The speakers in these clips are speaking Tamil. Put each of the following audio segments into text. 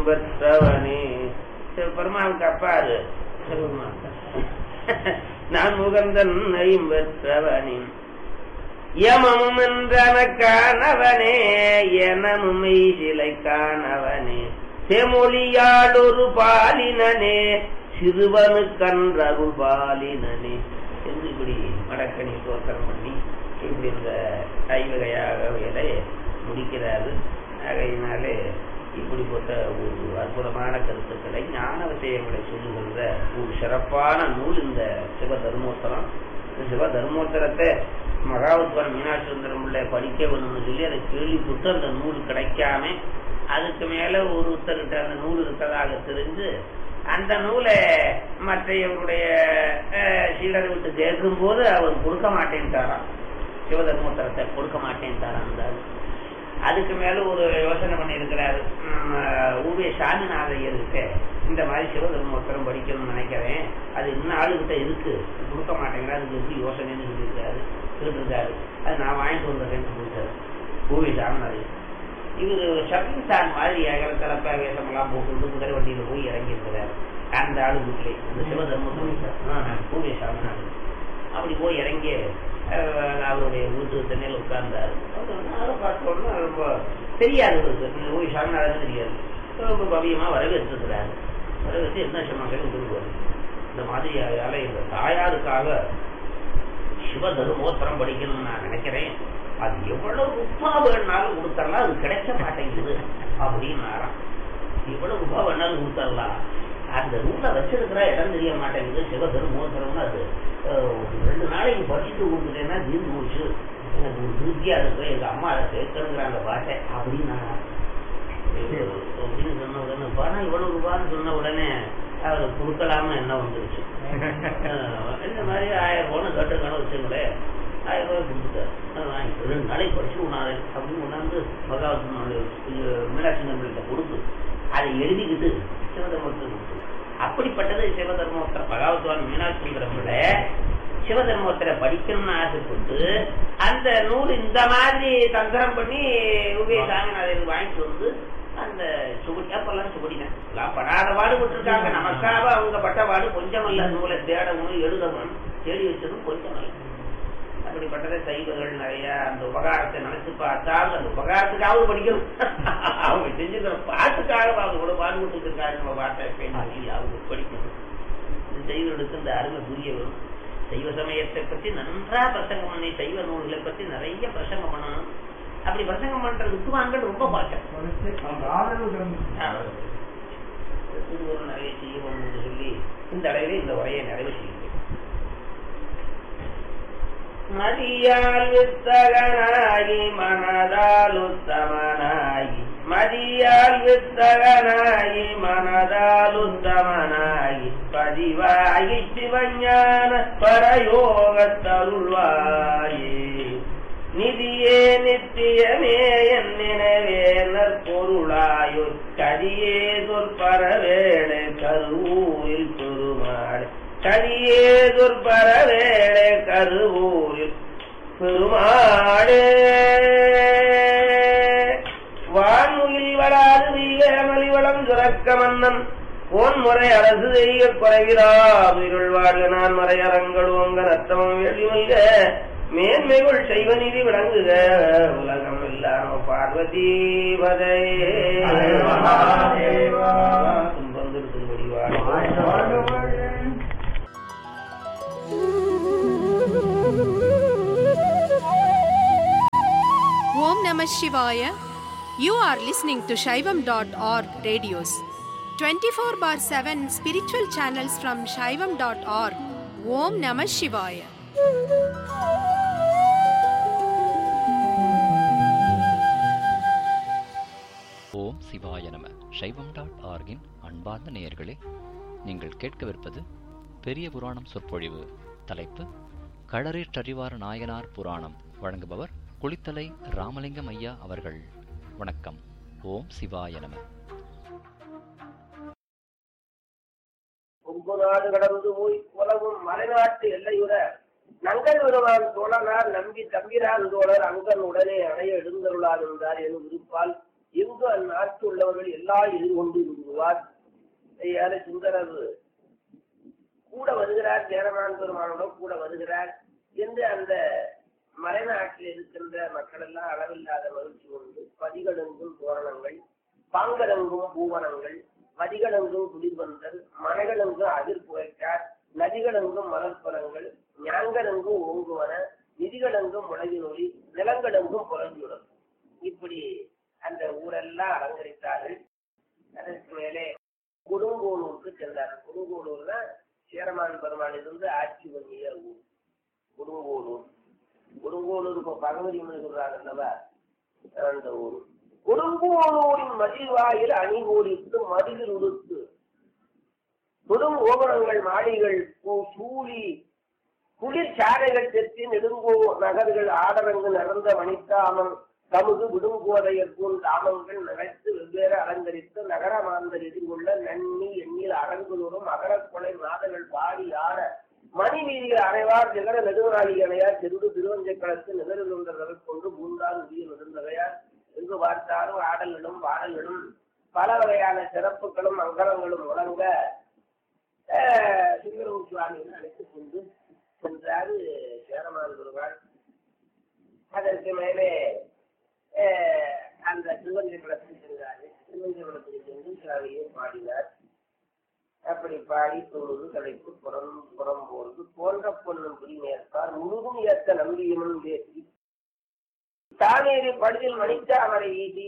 பெற்றவனே பெருமாவுக்கு அப்பா அது சிவபெருமான் நான் முகந்தன் ஐம்பெற்றவனே யமமும் என்றனக்கானவனே எனமுமை சிலை காணவனே செமொழியாளொரு பாலினனே சிறுவனு கன்றருள் பாலினனே என்று இப்படி மடக்கணி தோற்றம் பண்ணி இப்படி இந்த ஐவகையாகவைகளை முடிக்கிறாரு ஆகையினாலே இப்படிப்பட்ட ஒரு அற்புதமான கருத்துக்களை ஞான விஷயங்களை சொல்லுகின்ற ஒரு சிறப்பான நூல் இந்த சிவ தர்மோத்தரம் இந்த சிவ தர்மோத்தரத்தை மகாவத்வரம் மீனாட்சி சுந்தரம் பிள்ளை படிக்க வேணும்னு சொல்லி அதை கேள்விப்பட்டு அந்த நூல் கிடைக்காம அதுக்கு மேல ஒருத்தர்கிட்ட அந்த நூல் இருக்கிறதாக தெரிஞ்சு அந்த நூலை மற்றையவருடைய சீடரை விட்டு கேட்கும் போது அவர் கொடுக்க மாட்டேன்ட்டாராம் சிவதர்மோத்தரத்தை கொடுக்க மாட்டேன்ட்டாராம் அந்த ஆளு. அதுக்கு மேல ஒரு யோசனை பண்ணியிருக்கிறாரு ஊவே சாமிநாதையர்கிட்ட இந்த மாதிரி சிவதர்மோத்தரம் படிக்கணும்னு நினைக்கிறேன் அது இன்னும் ஆளுகிட்ட இருக்கு கொடுக்க மாட்டேங்கிறா அதுக்கு எப்படி யோசனைன்னு சொல்லியிருக்காரு சொல்லிருக்காரு அது நான் வாங்கிட்டு வந்துடுறேன்னு சொல்லிட்டாரு ஊவே சாமிநாதையர் இவர் ஷப்பிங் ஸ்டார் மாதிரி ஏகர தலப்ப வேஷமெல்லாம் போட்டு குதிரை வண்டியில போய் இறங்கி இருக்கிறாரு அந்த ஆளு வீட்டிலே இந்த சிவதர்மம் பூவே சாமிநாதன் அப்படி போய் இறங்கி அஹ், அவருடைய வீட்டு தண்ணியில் உட்கார்ந்தாரு அதை பார்த்தோம்னா ரொம்ப தெரியாது இவருக்கு ஓய் சாமிநாதன் தெரியாது ரொம்ப பவியமா வரவேற்றிருக்கிறாரு வரவேற்று என்ன சொன்னாங்க விடுவார் இந்த மாதிரியால இந்த தாயாருக்காக சிவ தர்மோத்தரம் படிக்கணும்னு நான் நினைக்கிறேன் அது எவ்வளவு ரூபா வேணாலும் கொடுத்தரலாம் அது கிடைக்க மாட்டேங்குது அப்படின்னாராம் எவ்வளவு ரூபா வேணாலும் கொடுத்தரலாம் அந்த நூலை வச்சிருக்கிற இடம் தெரிய மாட்டேங்குது சிவ தர்மோத்தரம்னு அது அஹ், ஒரு ரெண்டு நாளைக்கு படிச்சுட்டு கொடுத்துட்டேன்னா தீர்ந்து போச்சு எனக்கு ஒரு திருப்தியா இருக்கு எங்க அம்மா அதை கேட்கணுங்கிற அந்த பாட்டை அப்படின்னா அப்படின்னு சொன்ன உடனே பணம் இவ்வளவு ரூபான்னு சொன்ன உடனே அவர் கொடுக்கலாம என்ன வந்துருச்சு அஹ் இந்த மாதிரி ஆயிரம் ரூபான்னு கட்டுக்கணும் வச்சுங்களேன் ஆயிரம் ரூபாய் கொடுத்துட்டார் அதை வாங்கி ரெண்டு நாளைக்கு படிச்சு உணாரு அப்படின்னு கொண்டாந்து மகாத்மாவுடைய மீனாட்சி நம்மள்கிட்ட கொடுத்து அதை எழுதிக்கிட்டு சிவதர்மத்தில் கொடுத்து அப்படிப்பட்டது சிவதர்மோத்தர பகவத்வான் மீனாட்சி சுந்தரம்ல சிவதர்மோத்தரை படிக்கணும்னு ஆசைப்பட்டு அந்த நூல் இந்த மாதிரி தந்திரம் பண்ணி உபய சாமிநாதன் வாங்கிட்டு வந்து அந்த சுகுடி அப்பெல்லாம் சுகுடிதான் எல்லாம் படாத பாடுபட்டு இருக்காங்க நமக்காக அவங்க பட்ட பாடு கொஞ்சம் அல்ல நூலை தேடவும் எழுதவும் தேடி வச்சதும் கொஞ்சம் அல்ல அப்படிப்பட்டதை சைவர்கள் நிறைய அந்த உபகாரத்தை நினைச்சு பார்த்தால் அந்த உபகாரத்துக்காக படிக்கணும் அவங்க செஞ்சுக்கிற பாட்டுக்காக அவங்க கூட பாடுபட்டு இருக்காங்க நம்ம பாட்டை பேசி அவங்க படிக்கணும் இந்த சைவர்களுக்கு இந்த அருமை புரிய வரும் சைவ சமயத்தை பற்றி நன்றா பிரசங்கம் பண்ணி சைவ நூல்களை பற்றி நிறைய பிரசங்கம் பண்ணணும் அப்படி பிரசங்கம் பண்ற வித்துவான்கள் ரொம்ப பாட்டம் திருவருள் நிறைய செய்யணும் என்று சொல்லி இந்த அளவிலே இந்த உரையை நிறைவு செய்கிறேன் மதியால் வித்தகனாகி மனதால் உத்தமனாகி மதியால் வித்தகனாகி மனதால் உத்தமனாகி பதிவாகி சிவஞான பரயோகத்தருள்வாயே நிதியே நித்தியமே என் நினைவே நற்பொருளாயோ கதியே சொற்பரவேளை கருவூரில் பெருமாள் கதியே சொற்பரவேளை கருவூரில் பெருமாளே வான்முகில் வளாது வீகமலி வளம் சுரக்க மன்னன் ஓன் முறை அரசு செய்ய குறைகிறார் உயிருள் வாழ்க நான் மறையரங்கள் உங்க ரத்தமும் வெளிமல்க மேன்மைகள் செய்வ நீதி விளங்குக உலகம் இல்லாம பார்வதி பதையே துன்பம் திருத்தும்படி வாழ்க Om Namah Shivaya. You are listening to Shaivam.org radios. 24 bar 7 spiritual channels from Shaivam.org. Om Namah Shivaya. ஓம் சிவாய நம சைவம் டாட் ஆர்கின் அன்பார்ந்த நேயர்களே நீங்கள் கேட்கவிருப்பது பெரிய புராணம் சொற்பொழிவு தலைப்பு களரேற்றறிவார் நாயனார் புராணம் வழங்குபவர் குளித்தலை ராமலிங்கம் ஐயா அவர்கள் வணக்கம் ஓம் சிவாய நம கொங்கு நாடு கடந்து போய் உலகும் மலைநாட்டு எல்லையுற நங்கல் வருவான் தோழனார் நம்பி தம்பிரான் தோழர் அங்கன் உடனே அடைய எழுந்தருளார் என்றார் எனும் விருப்பால் எங்கு அந்நாட்டு உள்ளவர்கள் எல்லாம் எதிர்கொண்டு விடுவார் ஐயால சுந்தரர் கூட வருகிறார் சேரமான் பெருமானோட கூட வருகிறார் என்று அந்த மலைநாட்டில் இருக்கின்ற மக்கள் எல்லாம் அளவில்லாத மகிழ்ச்சி கொண்டு பதிகளெங்கும் தோரணங்கள் பாங்கலெங்கும் பூவனங்கள் மதிகளெங்கும் குளிர்வந்தல் மனைகளெங்கும் அதிர் புகைக்கார் நதிகளெங்கும் மலர்பலங்கள் ஞாங்கலெங்கும் ஓங்குவன நிதிகளெங்கும் முளைவினொலி நிலங்களெங்கும் புலஞ்சுடன் இப்படி அந்த ஊரெல்லாம் அலங்கரித்தார்கள் அதற்கு மேலே கொடுங்கோளூருக்கு சென்றார் கொடுங்கோளூர்னா சேரமான் பெருமாள் இருந்து ஆட்சி பண்ணிய ஊர் கொடுங்கோளூர் கொடுங்கோளூர் இப்ப பகவதி சொல்றாங்க அல்லவா அந்த ஊர் கொடுங்கோளூரின் மதில் வாயில் அணிகோடித்து மதிலில் உடுத்து தொடும் ஓபனங்கள் மாடிகள் பூ- சூழி குளிர் சாலைகள் தெற்றி நெடுங்கோ நகர்கள் ஆடரங்கு நிறந்த மணித்தாமம் தமுது விடுங்கோதையர் போல் தாமங்கள் நகைத்து வெவ்வேறு அலங்கரித்து நகர மாந்தர் எதிர்கொள்ள நன்னி எண்ணில் அரங்குதோறும் அகரக்கொலை நாதங்கள் பாடி ஆட மணி வீதியில் அனைவார் நிகர நெடுநாளி அணையார் சென்று திருவஞ்சை களத்து நிகழ்கின்றவர்கள் கொண்டு பூந்தார் உரிய நெடுந்தகையார் எங்கு பார்த்தாலும் ஆடல்களும் பாடல்களும் பல வகையான சிறப்புகளும் மங்களங்களும் முழங்க ஆஹ், சுந்தரமூர்த்தி சுவாமியை அழைத்துக் கொண்டு சென்றாரு சேரமான் பெருமாள் அதற்கு மேலே ஆஹ், அந்த திருவஞ்சகுலத்துக்கு சென்றாரு திருவஞ்சகுலத்துக்கு சென்று சாமியை பாடினார் அப்படி பாடி தொழுது தலைப்பு புறம் புறம் போர்ந்து போன்ற பொண்ணும் குடிமேற்பார் முழுதும் ஏற்ற நம்பியமும் பேசி தானேறி படுதில் மணித்தாமரை வீசி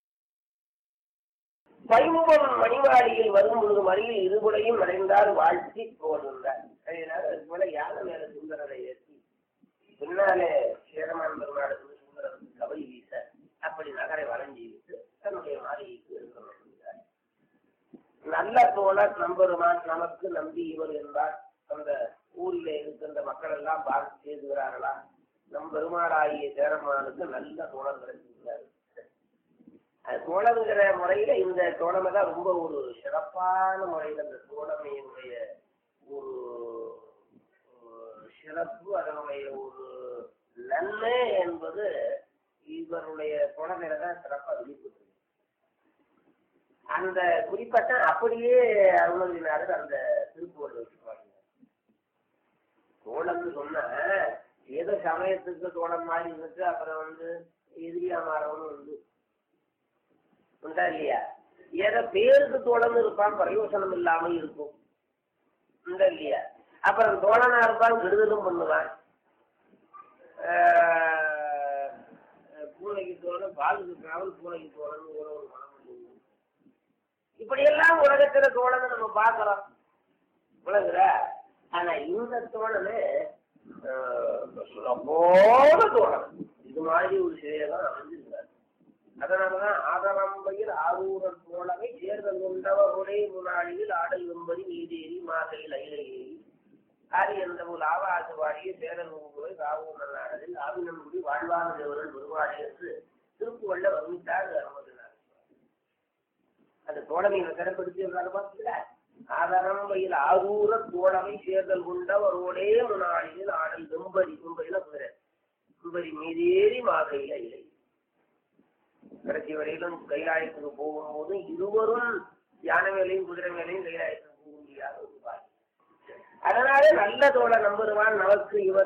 பைம்பம் மணிவாடியில் வரும் பொழுது மறியில் இருபுடையும் அடைந்தார் வாழ்த்தி போகின்றார் அதனால அது போல யானை மேல சுந்தரரை ஏற்றி பின்னாலே சேரமான் பெருமாளுக்கு சுந்தரருக்கு கபடி வீச அப்படி நகரை வளைஞ்சி விட்டு தன்னுடைய மாளிகைக்கு இருக்கிறார் நல்ல தோழர் நம்பெருமான் நமக்கு நம்பி இவர் என்பார் அந்த ஊரில் இருக்கின்ற மக்கள் எல்லாம் பார்த்து செய்துகிறார்களா நம் பெருமாளாகிய சேரமானுக்கு நல்ல தோழர் கிடைச்சிருக்கிறார் அது தோழங்கிற முறையில இந்த தோழமை தான் ரொம்ப ஒரு சிறப்பான முறையில் அந்த தோழமையினுடைய ஒரு ஒரு சிறப்பு அதனுடைய ஒரு நன்மை என்பது இவருடைய தோழமையில தான் சிறப்பாக வெளிப்பட்டு அந்த குறிப்பட்ட அப்படியே அருணகிரிநாதர் அந்த திருப்புவள் வச்சுக்குவாங்க தோழம்னு சொன்னா ஏதோ சமயத்துக்கு தோழம் மாதிரி இருந்துட்டு அப்புறம் வந்து எதிரியா மாறவனும் உண்டு உண்டா இல்லையா ஏதோ பேருக்கு தோழன் இருப்பான் பிரயோசனம் இல்லாம இருக்கும் உண்டா இல்லையா அப்புறம் தோழனா இருப்பான் கெடுதலும் பண்ணுவான் ஆஹ் பூனைக்கு தோழன் பாலுக்கு காவல் பூனைக்கு தோழன் ஒரு ஒரு மனம் உண்டு. இப்படியெல்லாம் உலகத்துல தோழனை நம்ம பார்க்கிறோம் உலகுல ஆனா இந்த தோழனு போல தோழன் இது மாதிரி ஒரு சிலையெல்லாம் அமைஞ்சிருக்காரு அதனாலதான் ஆதரம்பையில் ஆரூரன் தோழமை தேர்தல் கொண்டவ ஒரே முன்னாளியில் ஆடல் வெம்பரி நீதேறி மாதையில் அயில ஏறி ஆரி என்ற ஒரு ஆவாச வாடிய சேரன் போய் காவூர் நாடலில் ஆவினன்குடி வாழ்வான தேவரன் பெருமாடி என்று திருப்புவள்ள வர்ணித்தார் அனுமதினார் அந்த தோழமையை சிறப்படுத்தி பார்த்தீங்களா ஆதரம்பையில் ஆரூர தோழமை சேர்தல் கொண்ட ஒரே முன்னாளியில் ஆடல் வெம்பரி வெம்பரியில குதிரை கும்பரி மீதேறி மாதையில இல்லை கடைசி வரையிலும் கைலாயத்துக்கு போகும்போது இருவரும் யானை மேலையும் குதிரை மேலையும் கைலாயத்துக்கு போக முடியாத ஒரு பாய் அதனாலே நல்ல தோழ நம்புருவான் நமக்கு இவர்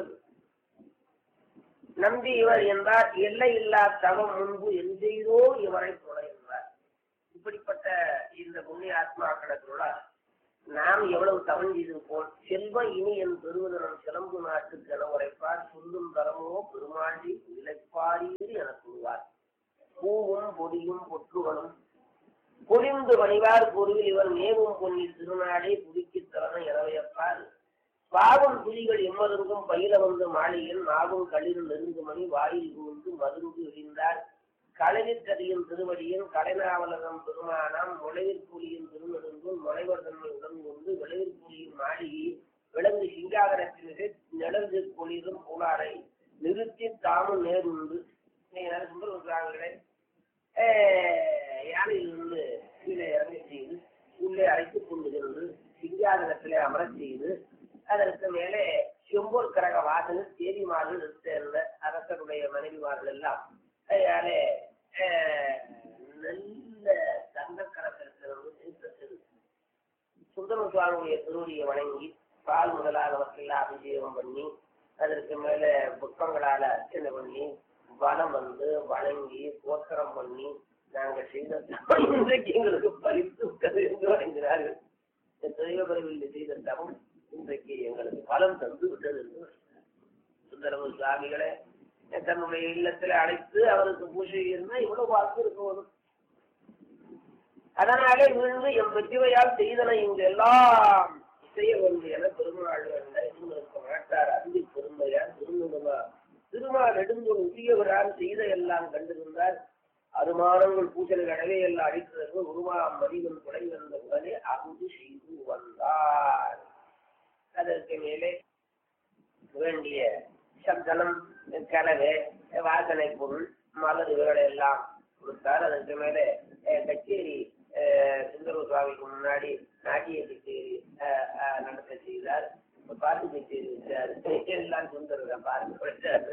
நம்பி இவர் என்றார் எல்லை இல்லா தவம் முன்பு எந்தெய்தோ இவரை தொலை என்றார் இப்படிப்பட்ட இந்த புண்ணிய ஆத்மாக்களோட நாம் எவ்வளவு தவம் செய்து போல் செல்வம் இனி என் பெருவதனம் சிலம்பு நாட்டுக்கு என உரைப்பார் சொல்லும் தரமோ பெருமாண்டி விளைப்பாரீர் என கூறுவார் பூவும் பொடியும் பொற்றுகளும் பொழிந்து வணிவார் பொருவில் இவர் மேவும் பொன்னி திருநாடே புதுக்கி தரணும் இரவையப்பார் பாவம் புலிகள் எம்மருங்கும் பயில வந்து மாளிகையில் நாவும் களிர் நெருங்குமணி வாயில் புகுந்து மருந்து எறிந்தார் களவிற்கதியின் திருவடியும் கலைநாவலகம் பெருமானாம் முளைவிற்புலியின் திருநெடுங்கும் முளைவர் தன்மை உடன் கொண்டு விளைவிற்புலியின் மாளிகை விலங்கு சிங்காகரத்திற்கு நிழந்து குளிரும் பூலாரை நிறுத்தி தாமும் நேருண்டு நீங்க சொல்றாங்களே யானையிலிருந்து கீழே இறங்க செய்து உள்ளே அழைத்துக் கொண்டு சென்று சிங்காதனத்திலே அமரச் செய்து அதற்கு மேலே செம்பூர் கரக வாசல் தேவிமார்கள் சேர்ந்த அரசருடைய மனைவிமார்கள் எல்லாம் அதனாலே நல்ல தங்கக்கலத்தில் இருக்கிறது தீர்த்தத்தில் சுந்தர சுவாமியுடைய திருவடியை வணங்கி பால் முதலானவற்றையெல்லாம் அபிஷேகம் பண்ணி அதற்கு மேல புஷ்பங்களால அர்ச்சனை பண்ணி வனம் வந்து வணங்கி கோத்திரம் பண்ணி நாங்க செய்த தவம் இன்றைக்கு எங்களுக்கு பரிசு விட்டது என்று வணங்கினார்கள் இந்த தெய்வ பரவில் செய்த தவம் இன்றைக்கு எங்களுக்கு பலம் தந்து விட்டது என்று வணங்கினார். சுந்தரமு சுவாமிகளை தன்னுடைய இல்லத்துல அழைத்து அவருக்கு பூஜை இருந்தா இவ்வளவு வாக்கு இருக்கும் அதனாலே விழுந்து என் பெற்றவையால் செய்தன இங்கு எல்லாம் செய்ய வந்து என பெருமாள் இருக்க மாட்டார் அன்பு பெருமையார் திருநுமா திருமா நெடுங்கோல் உரியவரால் செய்த எல்லாம் கண்டிருந்தார் அருமானங்கள் பூஜைகள் அடவே எல்லாம் அடித்ததற்கு உருவா மதிவன் கொடை வந்த உடனே அங்கு செய்து வந்தார் அதற்கு மேலே வேண்டிய சப்தனம் கலவை வாசனை பொருள் மலர்கள் எல்லாம் கொடுத்தார் அதற்கு மேலே அஹ், கச்சேரி அஹ், சுந்தர சுவாமிக்கு முன்னாடி நாட்டிய கச்சேரி அஹ், அஹ், நடத்த செய்தார் பாட்டு கச்சேரி வச்சார் எல்லாம் சுந்தர பாட்டு வச்சாரு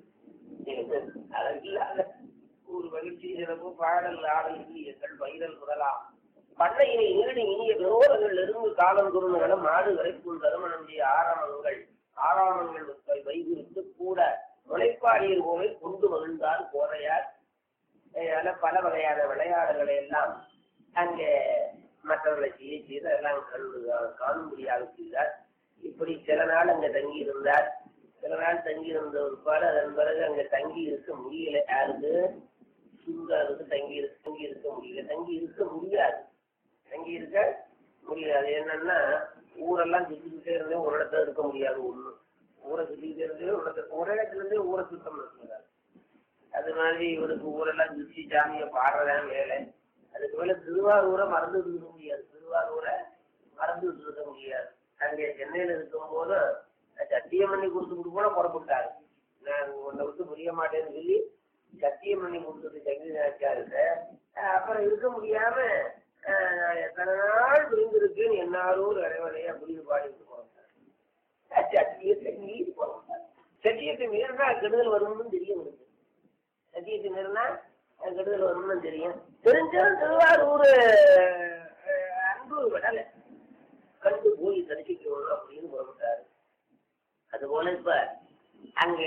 அதற்கில்லாத ஒரு மகிழ்ச்சி சிறப்பு பாடல் ஆடல் இந்தியங்கள் வைரல் முதலாம் பண்ணையினை நீடி இனிய விரோதங்கள் இருந்து காலம் குருணுகள மாடு வரைக்கும் தருமணம் செய்ய ஆரம்பங்கள் ஆறாமங்கள் வைகுறித்து கூட முளைப்பாடியர் போல கொண்டு மகிழ்ந்தார் கோரையார் அதனால பல வகையான விளையாடுகளை எல்லாம் அங்கே மற்றவர்களை செய்ய செய்து அதெல்லாம் கண்டு காணும்படியாக செய்தார் இப்படி சில நாள் அங்க தங்கி இருந்தார் சில நாள் தங்கி இருந்த ஒரு பாடு அதன் பிறகு அங்க தங்கி இருக்க முடியல யாருக்கு சுந்தருக்கு தங்கி இருக்க தங்கி இருக்க முடியல தங்கி இருக்க முடியாது தங்கி இருக்க முடியாது என்னன்னா ஊரெல்லாம் சுத்திக்கிட்டே இருந்தே ஒரு இடத்துல இருக்க முடியாது ஒண்ணு ஊரை சுத்திக்கிட்டே இருந்தே ஒரு இடத்துல ஒரே இடத்துல இருந்தே ஊரை சுத்தம் இருக்கிறார் அது மாதிரி இவருக்கு ஊரெல்லாம் சுத்தி சாமியை பாடுறதான் வேலை அதுக்கு மேல திருவாரூரை மறந்துட்டு இருக்க முடியாது திருவாரூரை மறந்துட்டு இருக்க முடியாது அங்கே சென்னையில இருக்கும் போது சத்தியம் பண்ணி கொடுத்துட்டு கூட புறப்பட்டாரு நான் உன்னை விட்டு புரிய மாட்டேன்னு சொல்லி சத்தியம் பண்ணி கொடுத்தது சங்கீதாச்சாருக்கு அப்புறம் இருக்க முடியாம அஹ், நான் எத்தனை நாள் விருந்திருக்குன்னு என்னாரும் இறைவனை அப்படின்னு பாடிட்டு போறாங்க சத்தியத்தை மீறி போறாங்க சத்தியத்தை மீறினா கெடுதல் வரும்னு தெரியும் எனக்கு சத்தியத்தை மீறினா கெடுதல் வரும்னு தெரியும் தெரிஞ்சாலும் திருவாரூர் அஹ், அன்பு விடலை கண்டு போய் தரிசிக்கணும் அப்படின்னு புறப்பட்டாரு அதுபோல இப்ப அங்க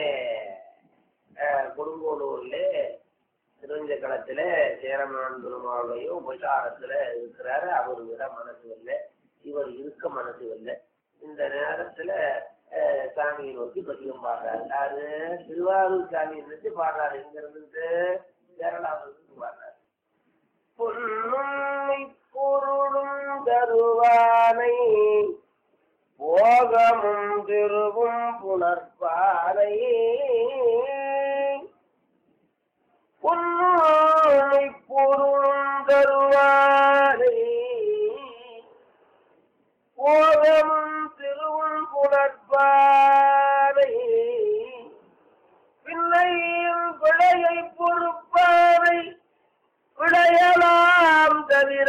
அஹ், கொடுங்கோலூர்ல திருவஞ்ச களத்துல சேரமான் பெருமாளுடைய உபசாரத்துல இருக்கிறாரு அவர் விட மனசு இல்லை இவர் இருக்க மனசு இல்லை இந்த நேரத்துல அஹ், சாமியை நோக்கி பதிகம் பாடுறாரு அது திருவாரூர் சாமியை நினைச்சு பாடுறாரு இங்க இருந்துட்டு கேரளாவில் இருந்து பாடுறாரு பொன்னுண்மை பொருளும் தருவானை போகமும் திருவும் புணர்பானை பொன்னுண்மை பொருளும் தருவானை போகமும் திருவும் புணர்பானை பின்னையும் பிழையை பொறுப்பானை விளையலாம் தவிர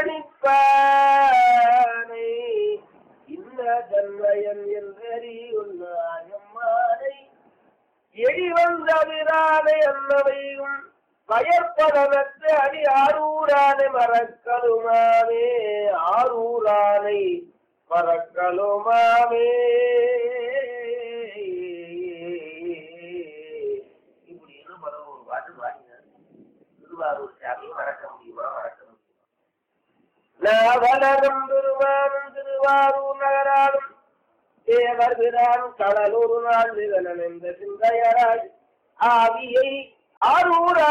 படிப்பானை இந்த தன்மயன் என்றறி உன்னாயம்மானை எழிவந்தவிரானை அன்னவையும் பயற்படனத்து அடி ஆரூரானை மறக்கலுமாவே ஆரூரானை மறக்கலுமாவே இப்படின்னு பதினோரு பாட்டு பாடினார் திருவாரூர் சாமியை மறக்க முடியுமா மறக்க முடியுமா நாவலரும் பெருமானும் திருவாரூர் நகராலும் தேவர் பிரான் கடலூர் நாள் விகலன் என்ற சிந்தையராய் ஆவியை ஆரூரா